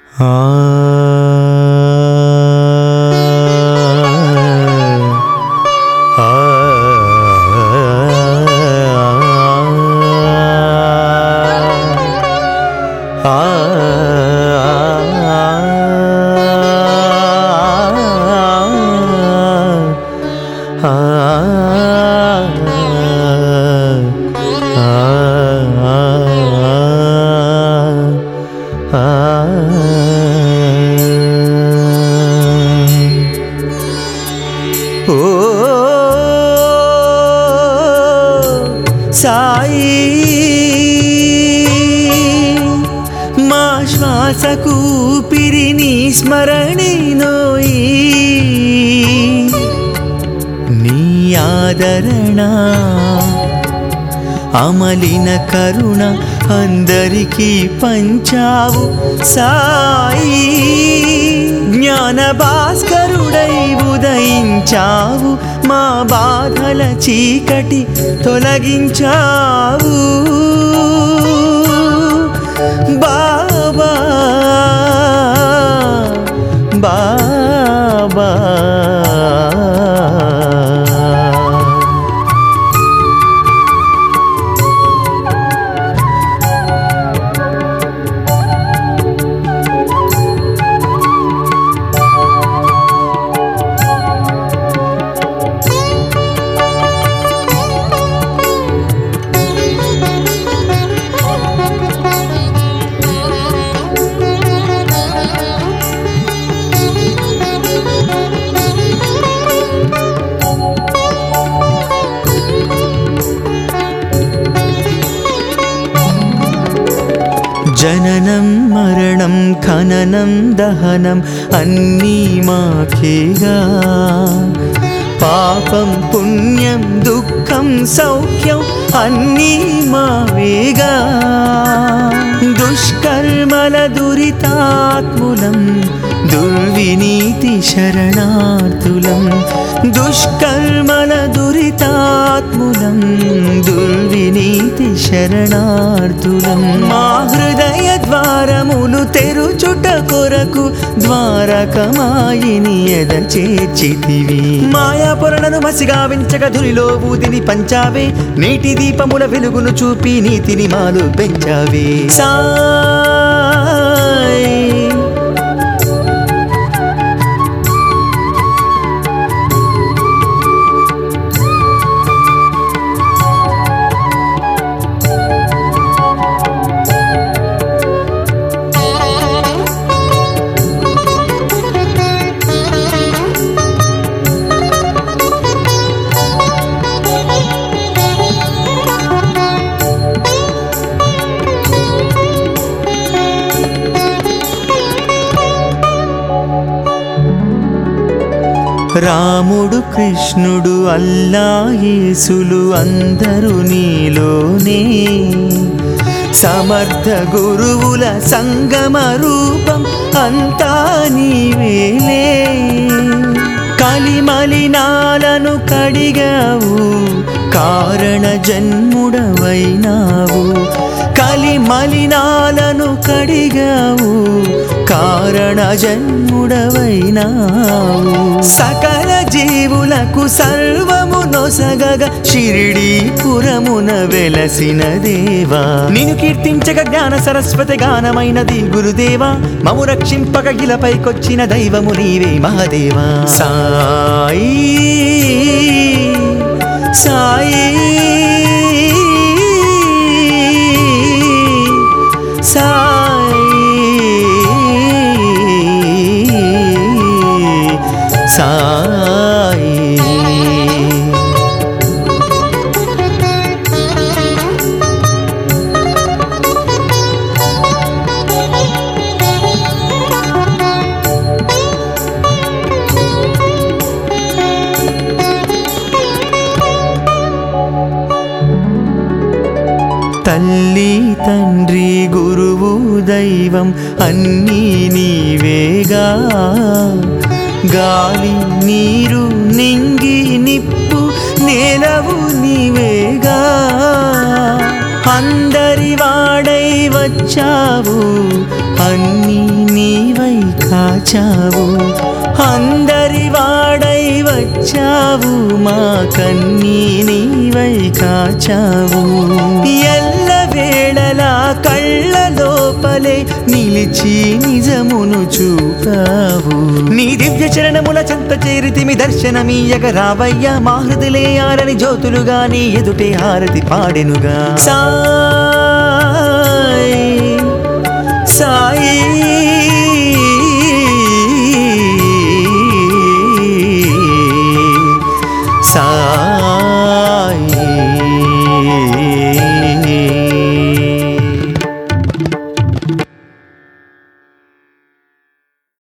ఓ సాయి మా శ్వాసకు ఊపిరిని స్మరణి నోయి నీ ఆదరణ అమలిన కరుణ అందరికీ పంచావు సాయి జ్ఞాన భాస్కరుడై ఉదయించావు మా బాధల చీకటి తొలగించావు బాబా బాబా జననం మరణం ఖననం దహనం అన్నీ మాకేగా పాపం పుణ్యం దుఃఖం సౌఖ్యం అన్నీ మావేగా దుష్కర్మల దురితాత్ములం దుర్వినీతి శరణార్థులం దుష్కర్మల దురితాత్ములం దుర్వినీతి శరణార్థులం మా హృదయ ద్వారములు తెరుచుట కొరకు ద్వారకమాయిని ఎద చేర్చితివి మాయాపురణను మసిగా వించక ధునిలో ఊదిని పంచావే నీటి దీపముల వెలుగును చూపి నీతిని మాలు పెంచావే సాయి రాముడు కృష్ణుడు అల్లా యేసులు అందరూ నీలోనే సమర్థ గురువుల సంగమ రూపం అంతా నీవేలే కలిమలినాలను కడిగావు కారణ జన్ముడవైనావు కలిమలినాలను కడిగావు కారణ జన్ముడవైనావు సకల జీవులకు సర్వము నొసగగ షిరిడి పురమున వెలసిన దేవా నిన్ను కీర్తించక జ్ఞాన సరస్వతి గానమైనది గురుదేవా మము రక్షింపక గిలపైకొచ్చిన దైవము నీవే మహాదేవా సాయి సాయి సాయి సాయి తల్లి తండ్రి గురువు దైవం అన్నీ నీవేగా గాలి నీరు నింగి నిప్పు నేలవు నీవేగా అందరి వాడై వచ్చావు అన్నీ నీ నీవై కాచావు అందరి వాడై వచ్చావు మా కన్నీ నీవై కాచావు ఎల్ల వేళలా కళ్ళ లోపలే నిలిచి నిజమును చూపావు నీ దివ్య చరణముల చెంత చేరితిమి దర్శనమీయగ రావయ్యా మా హృదిలే ఆరని జ్యోతులుగా నీ ఎదుటే హారతి పాడెనుగా సాయి సాయి